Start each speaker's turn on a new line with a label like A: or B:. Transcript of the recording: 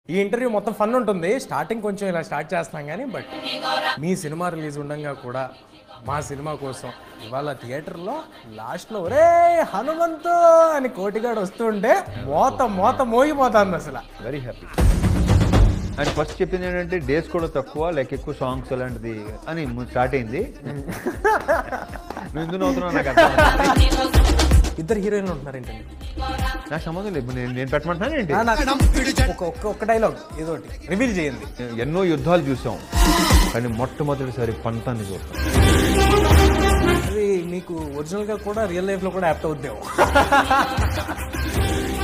A: ఈ ఇంటర్వ్యూ మొత్తం ఫన్ ఉంటుంది స్టార్టింగ్ కొంచెం ఇలా స్టార్ట్ చేస్తున్నాం కానీ బట్ మీ సినిమా రిలీజ్ ఉండగా కూడా మా సినిమా కోసం ఇవాళ థియేటర్లో లాస్ట్లో ఒరే హనుమంతు అని కోటిగాడు వస్తుంటే మోత మోత మోగిపోతుంది అసలు
B: వెరీ హ్యాపీ అండ్ ఫస్ట్ చెప్పింది ఏంటంటే డేస్ కూడా తక్కువ లైక్ ఎక్కువ సాంగ్స్ అలాంటిది అని స్టార్ట్ అయింది నువ్వు ఎందుకు నవ్వుతున్నావు నాకు అర్థం అవ్వట్లేదు.
A: ఇద్దరు హీరోయిన్లు ఉంటున్నారు ఏంటండి
B: నాకు సంబంధం లేదు నేను నేను పెట్టమంటున్నాను ఏంటి
A: ఆ, నాకు ఒక ఒక్క ఒక్క డైలాగ్ ఏదో ఒకటి రివీల్ చేయండి
B: ఎన్నో యుద్ధాలు చూసాం కానీ మొట్టమొదటిసారి పంతాన్ని చూస్తాం
A: అది మీకు ఒరిజినల్గా కూడా రియల్ లైఫ్లో కూడా యాప్ట్ అవుద్దేమో